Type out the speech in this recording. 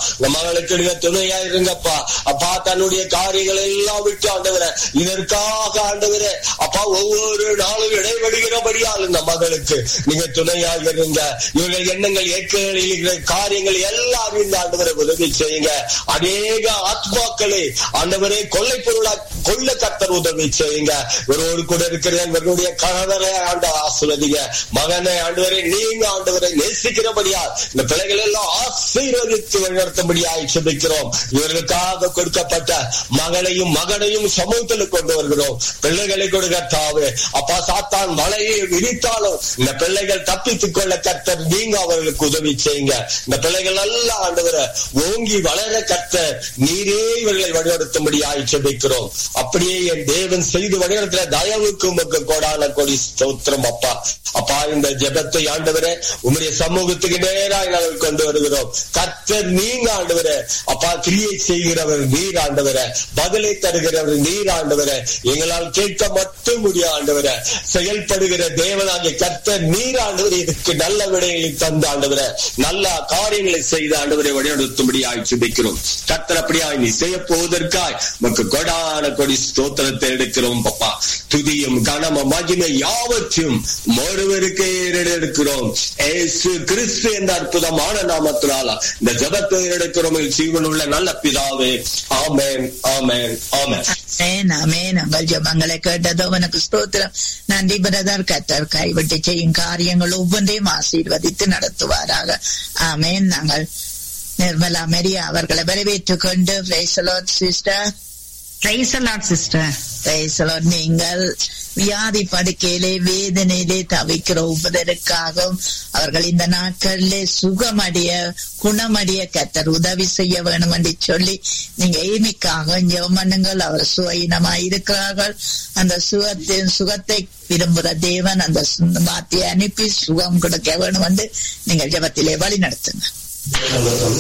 இந்த மகளுக்கு நீங்க துணையா இருங்கப்பா அப்பா தன்னுடைய காரியங்களை எல்லாம் விட்டு ஆண்டவர இதற்காக ஆண்டவர அப்பா ஒவ்வொரு நாளும் இடைவெடுகிறபடியால் இந்த மகளுக்கு நீங்க துணையாக இருங்க இவர்கள் எண்ணங்கள் ஏக்கங்களில் இருக்கிற காரியங்கள் எல்லாம் இந்த ஆண்டவரை உதவி செய்யுங்க அநேக ஆத்மாக்களை ஆண்டவரே கொள்ளை பொருளா கொள்ள கத்தர் உதவி செய்யுங்க இவரோடு கூட இருக்கிற இவர்களுடைய கணவரை ஆண்ட ஆசிர்வதிங்க மகனை ஆண்டவரை நீங்க ஆண்டவரை நேசிக்கிறபடியா இந்த பிள்ளைகள் எல்லாம் ஆசீர்வதித்து வழிநடத்தும்படியாய் செபிக்கிறோம் இவர்களுக்காக கொடுக்கப்பட்ட மகனையும் மகனையும் சமூகத்தில் கொண்டு வருகிறோம் பிள்ளைகளை கொடுக்க தாவே அப்பா சாத்தான் மலையை விரித்தாலும் இந்த பிள்ளைகள் தப்பித்துக் கொள்ள கத்தர் நீங்க அவர்களுக்கு உதவி செய்யுங்க இந்த பிள்ளைகள் எல்லாம் ஆண்டவரை ஓங்கி வளர கத்தர் நீரே இவர்களை வழிநடத்தும்படியாய் செபிக்கிறோம் அப்படியே என் தேவன் செய்து வழிநடத்துற தயவுக்கு உமக்கு கோடான கொடி ஸ்தோத்திரம் அப்பா அப்பா இந்த ஜெபத்தை ஆண்டவரே உம்முடைய சமூகத்துக்கு நேராக நாங்கள் கொண்டு வருகிறோம் கர்த்தர் நீங்க ஆண்டவரே அப்பா கிரியை செய்கிறவர் நீர் ஆண்டவரே பதிலை தருகிறவர் நீர் ஆண்டவரே எங்களால் கேட்க மட்டும் முடியும் ஆண்டவரே செயல்படுகிற தேவனாகிய கர்த்தர் நீர் ஆண்டவர் இதுக்கு நல்ல விடைகளை தந்த ஆண்டவரே நல்ல காரியங்களை செய்த ஆண்டவரை வழிநடத்தும்படியாய் சிந்திக்கிறோம் கர்த்தர் அப்படியாய் நீ செய்ய போவதற்காய் உமக்கு கொடான கொடி ஸ்தோத்திரத்தை எடுக்கிறோம் பப்பா துதியும் கனம மகிமை யாவற்றையும் ஒருவருக்கே எடுக்கிறோம் ஏசு கிறிஸ்து என்ற அற்புதமான நாமத்தினால இந்த ஜபத்தை எடுக்கிறோம் ஜீவனுள்ள நல்ல பிதாவே ஆமேன் ஆமேன் ஆமேன் ஆமென், ஆமென். உங்கள் ஜெபங்களை கேட்டதோ உனக்கு ஸ்தோத்திரம் நன்றி பிரதர் கத்தர் கைவிட்டு செய்யும் காரியங்கள் ஒவ்வொன்றையும் ஆசீர்வதித்து நடத்துவாராக ஆமேன் நாங்கள் நிர்மலா மெரியா அவர்களை வரவேற்றுக் கொண்டு சிஸ்டர் பிரைஸ் அலாட் சிஸ்டர் பேசலாம் நீங்கள் வியாதி படுக்கையிலே வேதனையிலே தவிக்கிற ஒவ்வொருவருக்காகவும் அவர்கள் இந்த நாட்களிலே சுகமடைய குணமடைய கத்தர் உதவி செய்ய வேணும் என்று சொல்லி நீங்க ஏமிக்காக ஜெபம் பண்ணுங்கள் அவர் சுயினமாய் இருக்கிறார்கள் அந்த சுகத்தின் சுகத்தை விரும்புகிற தேவன் அந்த வார்த்தையை அனுப்பி சுகம் கொடுக்க வேணும் என்று நீங்கள் ஜெபத்திலே வழி நடத்துங்க